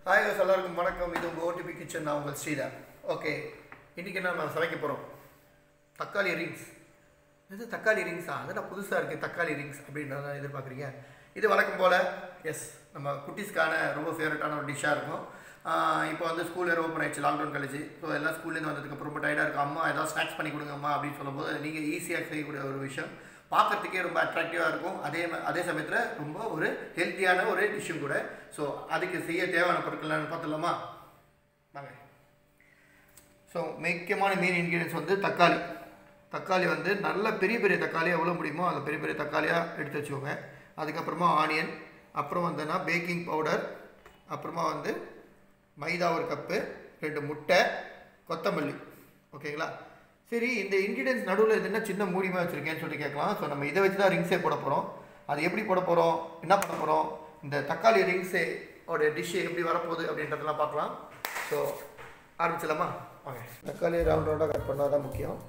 hi guys, எல்லாருக்கும் வணக்கம் இது உங்கள் ஓடிபி கிச்சன் நான் உங்கள் ஸ்ரீதர் ஓகே இன்றைக்கி என்ன நான் சமைக்க போகிறோம் தக்காளி ரிங்ஸ் இது தக்காளி ரிங்ஸா அது புதுசாக இருக்குது தக்காளி ரிங்ஸ் அப்படின்றத எதிர்பார்க்குறீங்க இது வழக்கம் போல் எஸ் நம்ம குட்டீஸ்க்கான ரொம்ப ஃபேவரட்டான ஒரு டிஷ்ஷாக இருக்கும் ஆஹ் இப்போ வந்து ஸ்கூல் வேறு ஓப்பன் ஆயிடுச்சு லாக்டவுன் கழிச்சு ஸோ எல்லாம் ஸ்கூல்லேருந்து வந்ததுக்கு ரொம்ப டயர்டாக இருக்கும் அம்மா ஏதாவது ஸ்நாக்ஸ் பண்ணி கொடுங்கம்மா அப்படின்னு சொல்லும்போது நீங்கள் ஈஸியாக செய்யக்கூடிய ஒரு விஷயம் பார்க்கறதுக்கே ரொம்ப அட்ராக்டிவாக இருக்கும் அதே ம- அதே சமயத்தில் ரொம்ப ஒரு ஹெல்த்தியான ஒரு டிஷ்ஷும் கூட ஸோ அதுக்கு செய்ய தேவையான பொருட்கள்லாம் பார்த்துடலாமா வாங்க ஸோ முக்கியமான மெயின் இன்க்ரீடியன்ஸ் வந்து தக்காளி தக்காளி வந்து நல்ல பெரிய பெரிய தக்காளி எவ்வளோ முடியுமோ அந்த பெரிய பெரிய தக்காளியாக எடுத்து வச்சுக்கோங்க அதுக்கப்புறமா ஆனியன் அப்புறம் வந்துன்னா பேக்கிங் பவுடர் அப்புறமா வந்து மைதா ஒரு கப்பு ரெண்டு முட்டை கொத்தமல்லி ஓகேங்களா சரி இந்த இன்க்ரீடியன்ஸ் நடுவில் இது என்ன சின்ன மூடியமாக வச்சுருக்கேன்னு சொல்லி கேட்கலாம் ஸோ நம்ம இதை வச்சு தான் ரிங்ஸே போட போகிறோம் அது எப்படி போட போகிறோம் என்ன பண்ண போகிறோம் இந்த தக்காளி ரிங்ஸே ஓட டிஷ்ஷு எப்படி வரப்போகுது அப்படின்றதெல்லாம் பார்க்கலாம் ஸோ ஆரம்பிச்சிடலாமா வாங்க தக்காளி ரவுண்ட் ரவுண்டாக கட் பண்ணால் தான் முக்கியம்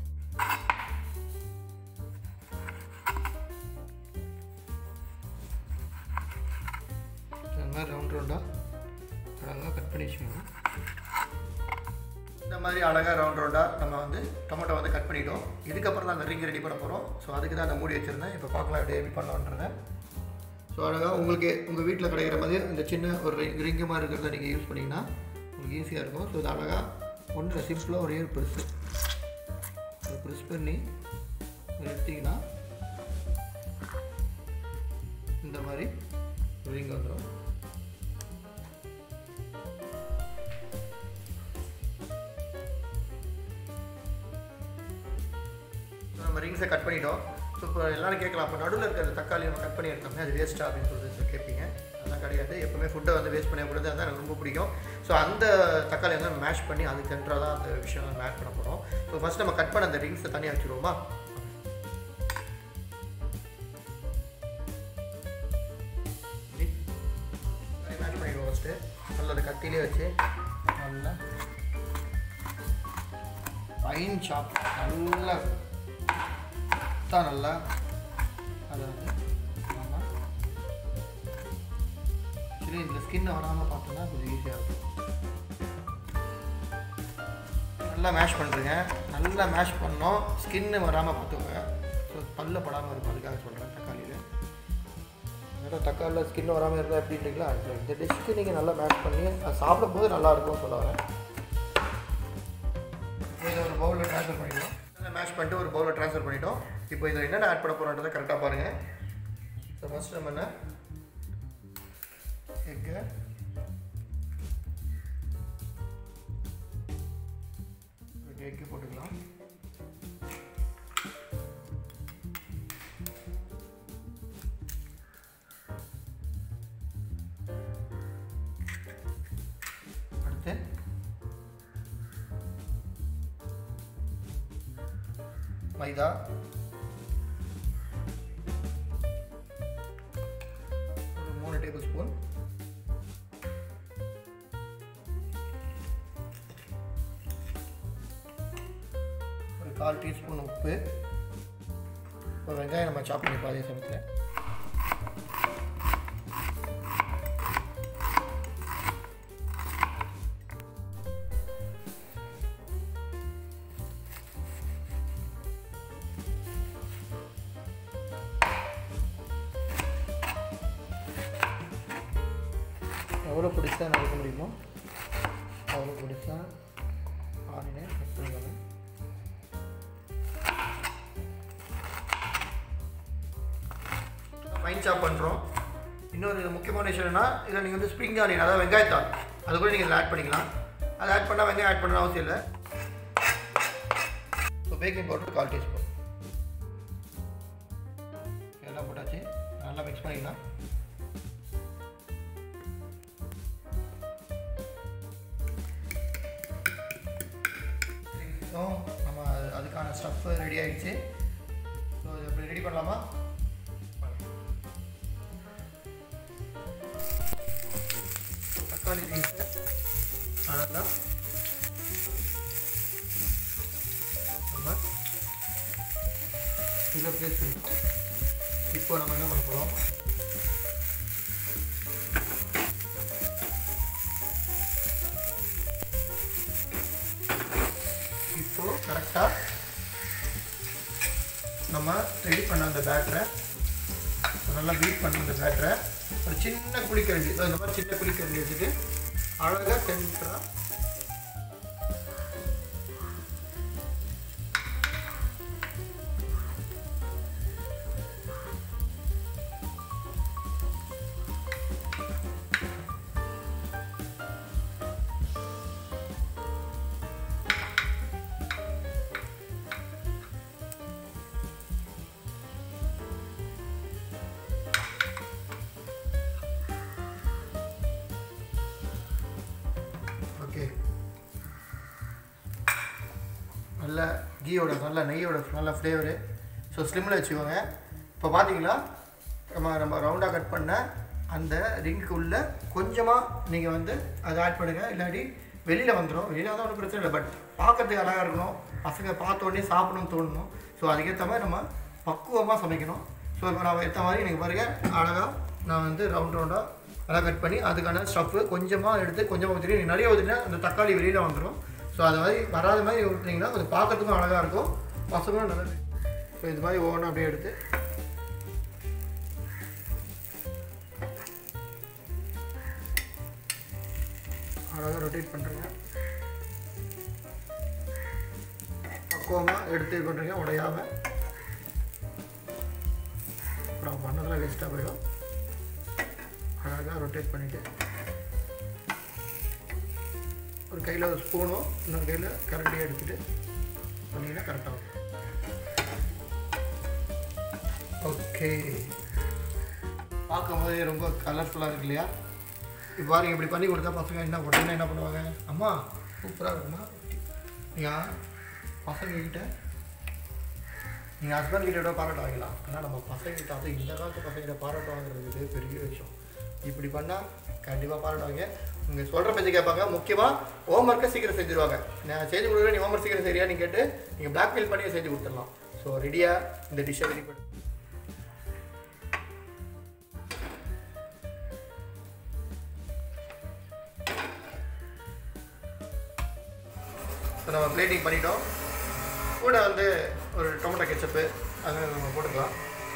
இந்த மாதிரி ரவுண்ட் ரவுண்டாக அழகாக கட் பண்ணி வச்சுக்கணும் இந்த மாதிரி அழகாக ரவுண்ட் ரவுண்டாக நம்ம வந்து டொமேட்டோ வந்து கட் பண்ணிட்டோம் இதுக்கப்புறம் தான் அந்த ரிங் ரெடி பண்ண போகிறோம் ஸோ அதுக்கு தான் அந்த மூடி வச்சுருந்தேன் இப்போ பார்க்கலாம் எப்படி எப்படி பண்ணலான்றதை ஸோ அழகாக உங்களுக்கு உங்கள் வீட்டில் கிடைக்கிற மாதிரி இந்த சின்ன ஒரு ரிங் ரிங்கு மாதிரி இருக்கிறத நீங்கள் யூஸ் பண்ணிங்கன்னா உங்களுக்கு ஈஸியாக இருக்கும் ஸோ இது அழகாக ஒன்றில் சிம்பிளாக ஒரே ஒரு ப்ரெஸ்ஸு அதை ப்ரெஸ் பண்ணி இதை எடுத்தீங்கன்னா இந்த மாதிரி ரிங் வந்துடும் நம்ம ரிங்ஸை கட் பண்ணிட்டோம் ஸோ இப்போ எல்லாரும் கேட்கலாம் அப்போ நடுவில் இருக்கிற தக்காளி நம்ம கட் பண்ணி எடுத்தோம்னா அது வேஸ்ட்டா அப்படின்னு சொல்லிட்டு கேட்பீங்க அதெல்லாம் கிடையாது எப்பவுமே ஃபுட்டை வந்து வேஸ்ட் பண்ணக்கூடாது அதான் எனக்கு ரொம்ப பிடிக்கும் ஸோ அந்த தக்காளி வந்து மேஷ் பண்ணி அதுக்கு சென்டராக தான் அந்த விஷயம் நம்ம ஆட் பண்ண போகிறோம் ஸோ ஃபஸ்ட் நம்ம கட் பண்ண அந்த ரிங்ஸை தனியாக வச்சுருவோமா மேஷ் பண்ணிடுவோம் ஃபஸ்ட்டு நல்லா அதை கத்திலே வச்சு நல்லா ஃபைன் ஷாப் நல்லா தான் நல்லா அதை வந்து நம்ம ஆக்சுவலி இந்த ஸ்கின் வராமல் பார்த்தோம்னா கொஞ்சம் ஈஸியாக இருக்கும் நல்லா மேஷ் பண்ணுறேங்க நல்லா மேஷ் பண்ணோம் ஸ்கின்னு வராமல் பார்த்துக்கோங்க ஸோ பல்ல படாமல் இருக்கும் அதுக்காக சொல்கிறேன் தக்காளியில் அதனால் தக்காளியில் ஸ்கின் வராமல் இருந்தால் எப்படின்றீங்களா ஸோ இந்த டிஷ்க்கு நீங்கள் நல்லா மேஷ் பண்ணி அது சாப்பிடும்போது நல்லா இருக்கும்னு சொல்ல வரேன் இதை ஒரு பவுலில் ட்ரான்ஸ்ஃபர் பண்ணிட்டோம் நல்லா மேஷ் பண்ணிட்டு ஒரு பவுலில் ட்ரான்ஸ்ஃபர் பண்ணிட்டோம் இப்போ இதில் என்னென்ன ஆட் பண்ண போகிறோன்றதை கரெக்டாக பாருங்கள் ஸோ ஃபஸ்ட் நம்ம என்ன எக்கு எக்கு போட்டுக்கலாம் அடுத்து மைதா ஒரு மூணு டேபிள் ஸ்பூன் ஒரு கால் டீஸ்பூன் உப்பு ஒரு வெங்காயம் நம்ம சாப் பண்ணிப்போம் அதே சமயத்தில் எவ்வளோ பிடிச்சா நறுக்க முடியுமோ அவ்வளோ பிடிச்சா ஆனியனை கட் பண்ணிக்கணும் ஃபைன் சாப் பண்ணுறோம் இன்னொரு முக்கியமான விஷயம் என்னன்னா இதில் நீங்கள் வந்து ஸ்ப்ரிங் ஆனியன் அதாவது வெங்காயத்தாள் அது கூட நீங்கள் இதில் ஆட் பண்ணிக்கலாம் அதை ஆட் பண்ணால் வெங்காயம் ஆட் பண்ண அவசியம் இல்லை ஸோ பேக்கிங் பவுடர் கால் டீஸ்பூன் எல்லாம் போட்டாச்சு நல்லா மிக்ஸ் பண்ணிக்கலாம் ஸோ நம்ம அது- அதுக்கான ஸ்டஃப் ரெடி ஆயிடுச்சு ஸோ இது எப்படி ரெடி பண்ணலாமா தக்காளி ரைஸை அழகாக நம்ம இதை ப்ளேஸ் பண்ணிட்டோம் இப்போ நம்ம என்ன பண்ண போகிறோம் லாஸ்ட்டாக நம்ம ரெடி பண்ண அந்த பேட்டரை நல்லா பீட் பண்ண அந்த பேட்டரை ஒரு சின்ன குழிக்கரண்டி இதோ இந்த மாதிரி சின்ன குழிக்கரண்டி வச்சுட்டு அழகாக சென்டராக ஓகே நல்ல கீயோட நல்ல நெய்யோட நல்ல ஃப்ளேவரு ஸோ ஸ்லிம்மில் வச்சுக்கோங்க இப்போ பார்த்தீங்களா நம்ம நம்ம ரவுண்டாக கட் பண்ண அந்த ரிங்க்கு உள்ள கொஞ்சமாக நீங்கள் வந்து அதை ஆட் பண்ணுங்கள் இல்லாட்டி வெளியில் வந்துடும் வெளியில் வந்தால் ஒன்றும் பிரச்சனை இல்லை பட் பார்க்கறதுக்கு அழகாக இருக்கணும் பசங்க பார்த்த உடனே சாப்பிடணும்னு தோணணும் ஸோ அதுக்கேற்ற மாதிரி நம்ம பக்குவமாக சமைக்கணும் ஸோ இப்போ நான் ஏற்ற மாதிரி நீங்கள் பாருங்கள் அழகாக நான் வந்து ரவுண்ட் ரவுண்டாக நல்லா கட் பண்ணி அதுக்கான ஸ்டஃப்பு கொஞ்சமாக எடுத்து கொஞ்சமாக ஊற்றி நீங்கள் நிறைய ஊற்றினா அந்த தக்காளி வெளியில் வந்துடும் ஸோ அது மாதிரி வராத மாதிரி ஊற்றினீங்கன்னா கொஞ்சம் பார்க்கறதுக்கும் அழகாக இருக்கும் பசங்களும் நல்லது ஸோ இது மாதிரி ஒவ்வொன்றும் அப்படியே எடுத்து அழகாக ரொட்டேட் பண்ணுறீங்க பக்குவமாக எடுத்து இது பண்ணுறீங்க உடையாமல் அப்புறம் பண்ணதெல்லாம் வேஸ்ட்டாக போயிடும் அழகாக ரொட்டேட் பண்ணிவிட்டு ஒரு கையில் ஒரு ஸ்பூனும் இன்னொரு கையில் கரண்டியை எடுத்துகிட்டு பண்ணிங்கன்னா கரெக்டாக இருக்கும் ஓகே பார்க்கும் போதே ரொம்ப கலர்ஃபுல்லாக இருக்கு இல்லையா இப்போ பாருங்க இப்படி பண்ணி கொடுத்தா பசங்க என்ன உடனே என்ன பண்ணுவாங்க அம்மா சூப்பராக இருக்குமா நீங்கள் பசங்கக்கிட்ட நீங்கள் ஹஸ்பண்ட் கிட்ட விட பாராட்டு வாங்கலாம் ஆனால் நம்ம பசங்கிட்ட அது இந்த காலத்து பசங்கிட்ட பாராட்டு வாங்குறது பெரிய விஷயம் இப்படி பண்ணால் கண்டிப்பாக பாராட்டுவாங்க நீங்கள் சொல்கிற பேச்சு கேட்பாங்க முக்கியமாக ஹோம் ஒர்க்கை சீக்கிரம் செஞ்சுருவாங்க நான் செய்து கொடுக்குறேன் நீ ஹோம் ஒர்க் சீக்கிரம் சரியா நீ கேட்டு நீங்கள் பிளாக்மெயில் பண்ணி செஞ்சு கொடுத்துடலாம் ஸோ ரெடியாக இந்த டிஷ்ஷை ரெடி பண்ணி ஸோ நம்ம பிளேட்டிங் பண்ணிட்டோம் கூட வந்து ஒரு டொமேட்டோ கெச்சப்பு அது நம்ம போட்டுக்கலாம்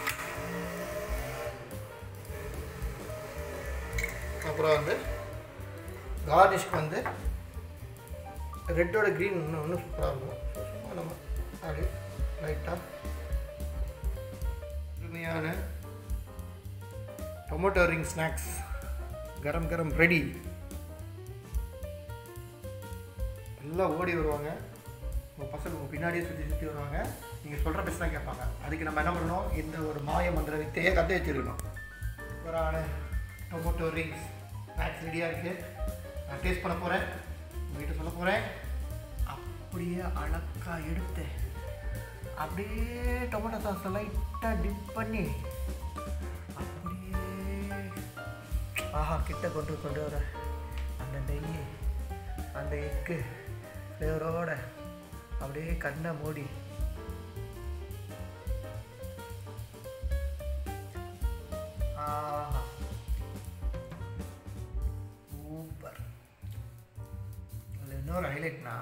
அப்புறம் வந்து கார்னிஷ்க்கு வந்து ரெட்டோட க்ரீன் இன்னும் இன்னும் சூப்பராக இருக்கும் ஸோ சும்மா நம்ம அப்படி லைட்டாக அருமையான டொமேட்டோ ரிங் ஸ்நாக்ஸ் கரம் கரம் ரெடி எல்லாம் ஓடி வருவாங்க உங்கள் பசங்க உங்கள் பின்னாடியே சுற்றி சுற்றி வருவாங்க நீங்கள் சொல்கிற பேச தான் கேட்பாங்க அதுக்கு நம்ம என்ன பண்ணணும் இந்த ஒரு மாய மந்திர வித்தையே கற்று வச்சுருக்கணும் சூப்பரான டொமேட்டோ ரிங்ஸ் ஸ்நாக்ஸ் ரெடியாக இருக்குது நான் டேஸ்ட் பண்ண போகிறேன் உங்கள்கிட்ட சொல்ல போகிறேன் அப்படியே அழகாக எடுத்து அப்படியே டொமேட்டோ சாஸை லைட்டாக டிப் பண்ணி அப்படியே ஆஹா கிட்ட கொண்டு கொண்டு வர அந்த நெய் அந்த எக்கு ஃப்ளேவரோட அப்படியே கண்ணை மூடி ஆஹா சூப்பர் அதில் இன்னொரு ஹைலைட்னா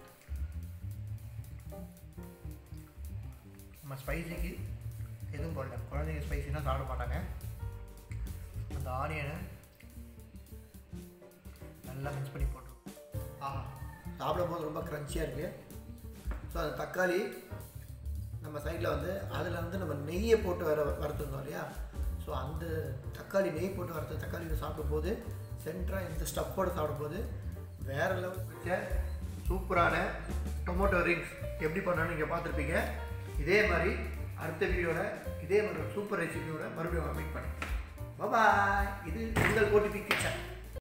நம்ம ஸ்பைசிக்கு எதுவும் போடல குழந்தைங்க ஸ்பைசினா சாப்பிட மாட்டாங்க அந்த ஆனியனை நல்லா மிக்ஸ் பண்ணி போட்டுரும் ஆஹா சாப்பிடும்போது ரொம்ப க்ரன்ச்சியாக இருக்குது ஸோ அந்த தக்காளி நம்ம சைடில் வந்து அதில் வந்து நம்ம நெய்யை போட்டு வர வறுத்துருந்தோம் இல்லையா ஸோ அந்த தக்காளி நெய் போட்டு வறுத்த தக்காளி சாப்பிடும்போது சென்டராக இந்த ஸ்டஃப்போடு சாப்பிடும்போது வேறு லெவல் வச்ச சூப்பரான டொமேட்டோ ரிங்ஸ் எப்படி பண்ணான்னு நீங்கள் பார்த்துருப்பீங்க இதே மாதிரி அடுத்த வீடியோவில் இதே மாதிரி ஒரு சூப்பர் ரெசிபியோட மறுபடியும் மீட் பண்ணேன் பாய் இது உங்கள் ஓடிபி கிச்சன்